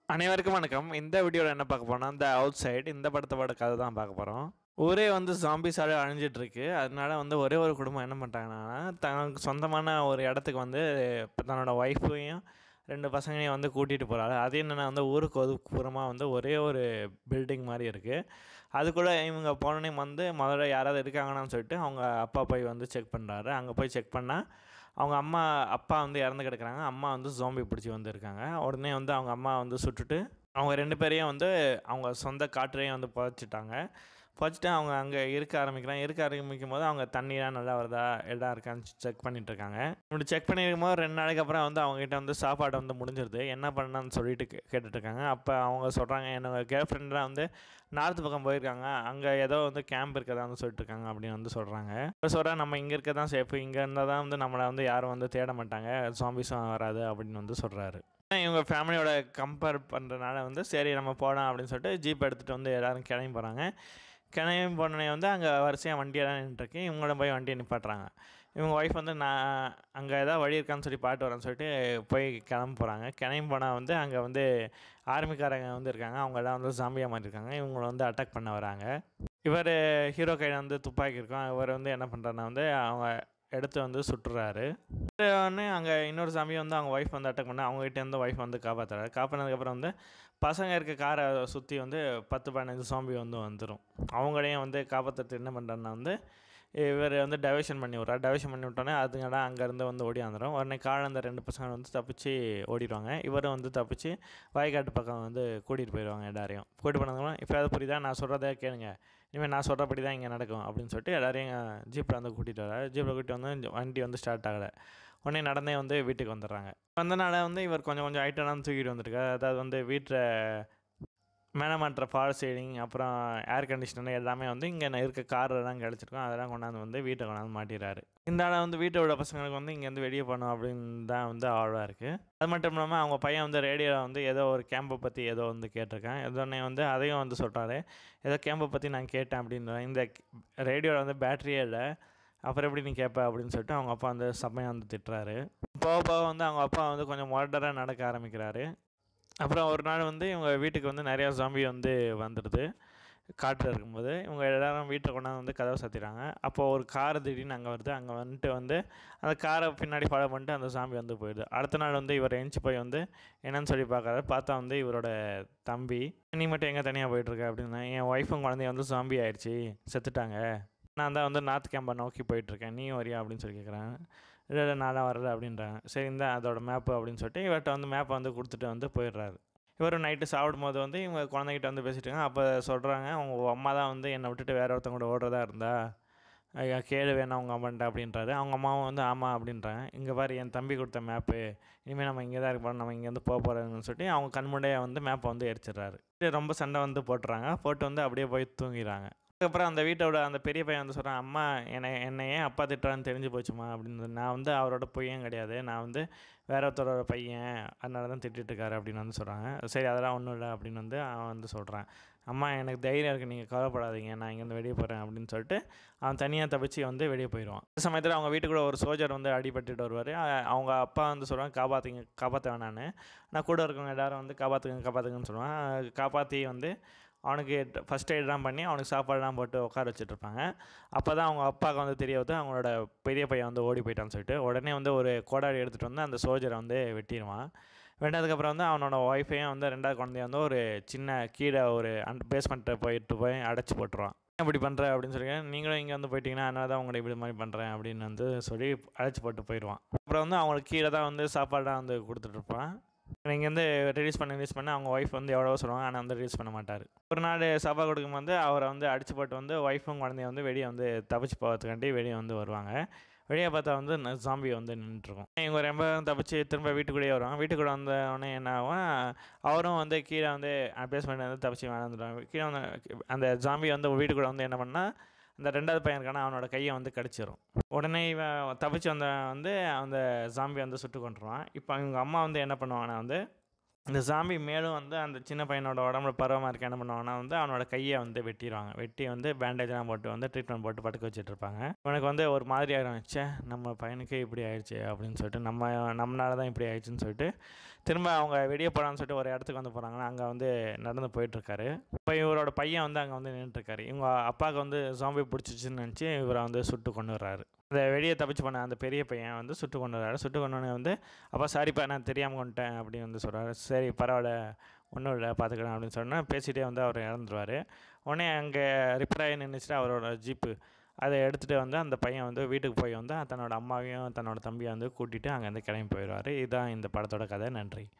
அனைவருக்கும் வணக்கம் இந்த வீடியோவில் என்ன பார்க்க போறோம்னா இந்த அவுட் சைடு இந்த படத்தோட கதை தான் பார்க்க போகிறோம் ஊரே வந்து ஜாம்பிஸால அழிஞ்சிட்டு இருக்கு அதனால வந்து ஒரே ஒரு குடும்பம் என்ன பண்ணுறாங்கன்னா தனக்கு சொந்தமான ஒரு இடத்துக்கு வந்து இப்ப தன்னோட ஒய்ஃபையும் ரெண்டு பசங்களையும் வந்து கூட்டிகிட்டு போகிறாரு அது என்னென்னா வந்து ஊருக்கு ஒதுக்குப்புறமாக வந்து ஒரே ஒரு பில்டிங் மாதிரி இருக்குது அது கூட இவங்க போனோடனே வந்து முதல்ல யாராவது இருக்காங்கன்னு சொல்லிட்டு அவங்க அப்பா போய் வந்து செக் பண்ணுறாரு அங்கே போய் செக் பண்ணால் அவங்க அம்மா அப்பா வந்து இறந்து கிடக்குறாங்க அம்மா வந்து ஜோம்பி பிடிச்சி வந்திருக்காங்க உடனே வந்து அவங்க அம்மா வந்து சுட்டுட்டு அவங்க ரெண்டு பேரையும் வந்து அவங்க சொந்த காட்டுறையும் வந்து புதைச்சிட்டாங்க புதைச்சிட்டு அவங்க அங்கே இருக்க ஆரம்பிக்கிறாங்க இருக்க ஆரம்பிக்கும் போது அவங்க தண்ணிலாம் நல்லா வருதா இடம் இருக்கான்னு செக் பண்ணிட்டு இருக்காங்க இப்படி செக் பண்ணியிருக்கும் போது ரெண்டு நாளைக்கு அப்புறம் வந்து அவங்ககிட்ட வந்து சாப்பாடு வந்து முடிஞ்சிருது என்ன பண்ணான்னு சொல்லிட்டு கே- கேட்டுட்டு இருக்காங்க அப்போ அவங்க சொல்கிறாங்க என்னோட கேர்ள் ஃப்ரெண்டெலாம் வந்து நார்த்து பக்கம் போயிருக்காங்க அங்கே ஏதோ வந்து கேம்ப் இருக்கதான்னு சொல்லிட்டு இருக்காங்க அப்படின்னு வந்து சொல்கிறாங்க இப்போ சொல்கிறேன் நம்ம இங்கே இருக்க தான் சேஃபு இங்கே இருந்தால் தான் வந்து நம்மளை வந்து யாரும் வந்து தேட மாட்டாங்க ஜாம்பிஸும் வராது அப்படின்னு வந்து சொல்கிறாரு இவங்க ஃபேமிலியோட கம்பேர் பண்ணுறனால வந்து சரி நம்ம போகலாம் அப்படின்னு சொல்லிட்டு ஜீப் எடுத்துகிட்டு வந்து எல்லோரும் கிளம்பி போகிறாங்க கிளம்பி போனோடனே வந்து அங்கே வரிசையாக வண்டியெல்லாம் நின்றுருக்கு இவங்கள போய் வண்டியை நிப்பாட்டுறாங்க இவங்க ஒய்ஃப் வந்து நான் அங்கே ஏதாவது வழி இருக்கான்னு சொல்லி பாட்டு வரேன்னு சொல்லிட்டு போய் கிளம்பி போகிறாங்க கிளம்பி போனால் வந்து அங்கே வந்து ஆர்மிக்காரங்க வந்து இருக்காங்க அவங்க எல்லாம் வந்து ஜாம்பியாக மாதிரி இருக்காங்க இவங்களை வந்து அட்டாக் பண்ண வராங்க இவர் ஹீரோ கையில் வந்து துப்பாக்கி இருக்கும் இவர் வந்து என்ன பண்ணுறாருன்னா வந்து அவங்க எடுத்து வந்து சுட்டுறாரு உடனே அங்கே இன்னொரு சாமி வந்து அவங்க ஒய்ஃப் வந்து அட்டாக் பண்ண அவங்ககிட்ட இருந்து ஒய்ஃப் வந்து காப்பாற்றுறாரு காப்பாற்றினதுக்கப்புறம் வந்து பசங்க இருக்க காரை சுற்றி வந்து பத்து பதினஞ்சு சாம்பி வந்து வந்துடும் அவங்களையும் வந்து காப்பாற்றுறதுக்கு என்ன பண்ணுறாருன்னா வந்து இவர் வந்து டைவர்ஷன் பண்ணி விட்றாரு டைவர்ஷன் பண்ணி விட்டோன்னே அதுங்கடா அங்கேருந்து வந்து ஓடியாந்துடும் உடனே கால அந்த ரெண்டு பசங்க வந்து தப்பிச்சு ஓடிடுவாங்க இவரும் வந்து தப்பிச்சு வயக்காட்டு பக்கம் வந்து கூட்டிகிட்டு போயிடுவாங்க எல்லாரையும் கூட்டிட்டு போனதுக்கப்புறம் இப்போ அது புரியுதா நான் சொல்கிறதே கேளுங்க இனிமேல் நான் சொல்கிறபடி தான் இங்கே நடக்கும் அப்படின்னு சொல்லிட்டு எல்லாரையும் ஜீப்பில் வந்து கூட்டிகிட்டு வராரு ஜீப்பில் கூட்டிட்டு வந்து இந்த வண்டி வந்து ஸ்டார்ட் ஆகலை உடனே நடந்தே வந்து வீட்டுக்கு வந்துடுறாங்க வந்தனால வந்து இவர் கொஞ்சம் கொஞ்சம் ஐட்டம்லாம் தூக்கிட்டு வந்திருக்காரு அதாவது வந்து வீட்டில் மேனமாற்ற ஃபால் சீலிங் அப்புறம் ஏர் கண்டிஷனர் எல்லாமே வந்து இங்கே இருக்க கார்லாம் கிடச்சிருக்கோம் அதெல்லாம் கொண்டாந்து வந்து வீட்டை கொண்டாந்து மாட்டிடுறாரு இந்த ஆளை வந்து வீட்டை விட பசங்களுக்கு வந்து இங்கேருந்து வெளியே போகணும் அப்படின்னு தான் வந்து ஆழ்வாக இருக்குது அது மட்டும் இல்லாமல் அவங்க பையன் வந்து ரேடியோவில் வந்து ஏதோ ஒரு கேம்பை பற்றி ஏதோ வந்து கேட்டிருக்கேன் எதோடனே வந்து அதையும் வந்து சொல்கிறாரு ஏதோ கேம்பை பற்றி நான் கேட்டேன் அப்படின்னு இந்த ரேடியோவில் வந்து பேட்டரியே இல்லை அப்புறம் எப்படி நீ கேட்ப அப்படின்னு சொல்லிட்டு அவங்க அப்பா வந்து செம்மையாக வந்து திட்டுறாரு போக போக வந்து அவங்க அப்பா வந்து கொஞ்சம் மாடராக நடக்க ஆரம்பிக்கிறாரு அப்புறம் ஒரு நாள் வந்து இவங்க வீட்டுக்கு வந்து நிறையா ஜாம்பி வந்து வந்துடுது காட்டில் இருக்கும்போது இவங்க எல்லாரும் வீட்டை கொண்டாந்து வந்து கதவை சாத்திடுறாங்க அப்போ ஒரு கார் திடீர்னு அங்கே வருது அங்கே வந்துட்டு வந்து அந்த காரை பின்னாடி ஃபாலோ பண்ணிட்டு அந்த சாமி வந்து போயிடுது அடுத்த நாள் வந்து இவர் எஞ்சி போய் வந்து என்னன்னு சொல்லி பார்க்குறாரு பார்த்தா வந்து இவரோட தம்பி நீ மட்டும் எங்கே தனியாக போயிட்டுருக்க அப்படின்னா என் ஒய்ஃபும் குழந்தைய வந்து சாம்பி ஆயிடுச்சு செத்துட்டாங்க நான் தான் வந்து நார்த் கேம்பை நோக்கி போயிட்டுருக்கேன் நீ வரியா அப்படின்னு சொல்லி கேட்குறேன் இல்லை இல்லை நான்லாம் வரல அப்படின்றாங்க சரி இந்த அதோட மேப்பு அப்படின்னு சொல்லிட்டு இவர்கிட்ட வந்து மேப்பை வந்து கொடுத்துட்டு வந்து போயிடுறாரு இவர் நைட்டு சாப்பிடும் போது வந்து இவங்க குழந்தைகிட்ட வந்து பேசிட்டு இருக்காங்க அப்போ சொல்கிறாங்க அவங்க அம்மா தான் வந்து என்னை விட்டுட்டு வேற ஒருத்தங்க கூட ஓடுறதா இருந்தா ஐயா கேளு வேணாம் அவங்க அம்மான்ட்ட அப்படின்றாரு அவங்க அம்மாவும் வந்து ஆமாம் அப்படின்றாங்க இங்கே பாரு என் தம்பி கொடுத்த மேப்பு இனிமேல் நம்ம இங்கே தான் இருக்க நம்ம இங்கேருந்து போக போகிறோம்னு சொல்லிட்டு அவங்க கண்முடையே வந்து மேப்பை வந்து எரிச்சிடுறாரு இது ரொம்ப சண்டை வந்து போட்டுறாங்க போட்டு வந்து அப்படியே போய் தூங்கிடுறாங்க அதுக்கப்புறம் அந்த வீட்டோட அந்த பெரிய பையன் வந்து சொல்கிறான் அம்மா என்னை என்னை ஏன் அப்பா திட்டுறான்னு தெரிஞ்சு போச்சுமா அப்படின்னு நான் வந்து அவரோட பையன் கிடையாது நான் வந்து வேற ஒருத்தரோட பையன் அதனால தான் திட்டிட்டு இருக்காரு அப்படின்னு வந்து சொல்கிறாங்க சரி அதெல்லாம் ஒன்றும் இல்லை அப்படின்னு வந்து அவன் வந்து சொல்கிறான் அம்மா எனக்கு தைரியம் இருக்குது நீங்கள் கவலைப்படாதீங்க நான் இங்கேருந்து வெளியே போகிறேன் அப்படின்னு சொல்லிட்டு அவன் தனியாக தப்பிச்சு வந்து வெளியே போயிடுவான் அந்த சமயத்தில் அவங்க வீட்டுக்குள்ள ஒரு சோல்ஜர் வந்து அடிபட்டுட்டு வருவார் அவங்க அப்பா வந்து சொல்கிறாங்க காப்பாற்றுங்க காப்பாற்ற வேணான்னு நான் கூட இருக்கவங்க எல்லாரும் வந்து காப்பாற்றுங்க காப்பாற்றுங்கன்னு சொல்லுவான் காப்பாற்றி வந்து அவனுக்கு ஃபஸ்ட் எய்ட்லாம் பண்ணி அவனுக்கு சாப்பாடுலாம் போட்டு உட்கார வச்சுட்ருப்பாங்க அப்போ தான் அவங்க அப்பாவுக்கு வந்து தெரிய வந்து அவங்களோட பெரிய பையன் வந்து ஓடி போயிட்டான்னு சொல்லிட்டு உடனே வந்து ஒரு கோடாரி எடுத்துகிட்டு வந்து அந்த சோல்ஜரை வந்து வெட்டிடுவான் வெட்டதுக்கப்புறம் வந்து அவனோட ஒய்ஃபையும் வந்து ரெண்டாவது குழந்தைய வந்து ஒரு சின்ன கீழே ஒரு அண்ட் பேஸ்மெண்ட்டை போயிட்டு போய் அடைச்சி போட்டுருவான் ஏன் இப்படி பண்ணுற அப்படின்னு சொல்லி நீங்களும் இங்கே வந்து போயிட்டீங்கன்னா அதனால தான் உங்களை இப்படி மாதிரி பண்ணுறேன் அப்படின்னு வந்து சொல்லி அழைச்சி போட்டு போயிடுவான் அப்புறம் வந்து அவங்களுக்கு கீழே தான் வந்து சாப்பாடுலாம் வந்து கொடுத்துட்ருப்பான் இங்கேருந்து ரிலீஸ் பண்ண ரிலீஸ் பண்ண அவங்க ஒய்ஃப் வந்து எவ்வளோ சொல்லுவாங்க ஆனால் வந்து ரிலீஸ் பண்ண மாட்டார் ஒரு நாள் சாப்பாடு கொடுக்கும்போது அவரை வந்து அடிச்சு போட்டு வந்து ஒய்ஃபும் குழந்தைய வந்து வெளியே வந்து தப்பிச்சு போகிறதுக்காண்டி வெளியே வந்து வருவாங்க வெளியே பார்த்தா வந்து ஜாம்பி வந்து நின்றுருக்கும் இவங்க ரொம்ப தப்பிச்சு திரும்ப வீட்டுக்குள்ளேயே வருவாங்க வீட்டுக்குள்ளே வந்த உடனே என்ன ஆகும் அவரும் வந்து கீழே வந்து பேஸ்மெண்ட் வந்து தப்பிச்சு வாழ்ந்துடுவாங்க கீழே வந்து அந்த ஜாம்பி வந்து வீட்டுக்குள்ளே வந்து என்ன பண்ணால் அந்த ரெண்டாவது பையன் இருக்கான அவனோட கையை வந்து கடிச்சிரும் உடனே இவன் தப்பிச்சு வந்த வந்து அந்த ஜாம்பி வந்து சுட்டு கொண்டுருவான் இப்போ இவங்க அம்மா வந்து என்ன பண்ணுவாங்கன்னா வந்து இந்த சாமி மேலும் வந்து அந்த சின்ன பையனோட உடம்புல பருவமாக இருக்க என்ன பண்ணுவாங்கன்னா வந்து அவனோட கையை வந்து வெட்டிடுவாங்க வெட்டி வந்து பேண்டேஜ்லாம் போட்டு வந்து ட்ரீட்மெண்ட் போட்டு படுக்க வச்சுட்டு இருப்பாங்க இவனுக்கு வந்து ஒரு மாதிரி ஆயிரும் ச்சே நம்ம பையனுக்கே இப்படி ஆயிடுச்சு அப்படின்னு சொல்லிட்டு நம்ம நம்மளால தான் இப்படி ஆயிடுச்சுன்னு சொல்லிட்டு திரும்ப அவங்க வெளியே போகலான்னு சொல்லிட்டு ஒரு இடத்துக்கு வந்து போகிறாங்கன்னா அங்கே வந்து நடந்து போயிட்டுருக்காரு இப்போ இவரோட பையன் வந்து அங்கே வந்து நின்றுட்டுருக்காரு இவங்க அப்பாவுக்கு வந்து ஜாம்பி பிடிச்சிச்சின்னு நினச்சி இவரை வந்து சுட்டு கொண்டு வர்றாரு அந்த வெளியே தப்பிச்சு பண்ண அந்த பெரிய பையன் வந்து சுட்டு கொண்டு வர்றாரு சுட்டு கொண்டு வந்தோடனே வந்து அப்பா சாரிப்பா நான் தெரியாமல் கொண்டுட்டேன் அப்படின்னு வந்து சொல்கிறாரு சரி பரவாயில்ல ஒன்றும் இல்லை பார்த்துக்கலாம் அப்படின்னு சொன்னால் பேசிகிட்டே வந்து அவர் இறந்துருவார் உடனே அங்கே ரிப்பேர் ஆகி நின்றுச்சுட்டு அவரோட ஜீப்பு அதை எடுத்துகிட்டு வந்து அந்த பையன் வந்து வீட்டுக்கு போய் வந்து தன்னோட அம்மாவையும் தன்னோட தம்பியை வந்து கூட்டிகிட்டு அங்கேருந்து கிளம்பி போயிடுவார் இதுதான் இந்த படத்தோட கதை நன்றி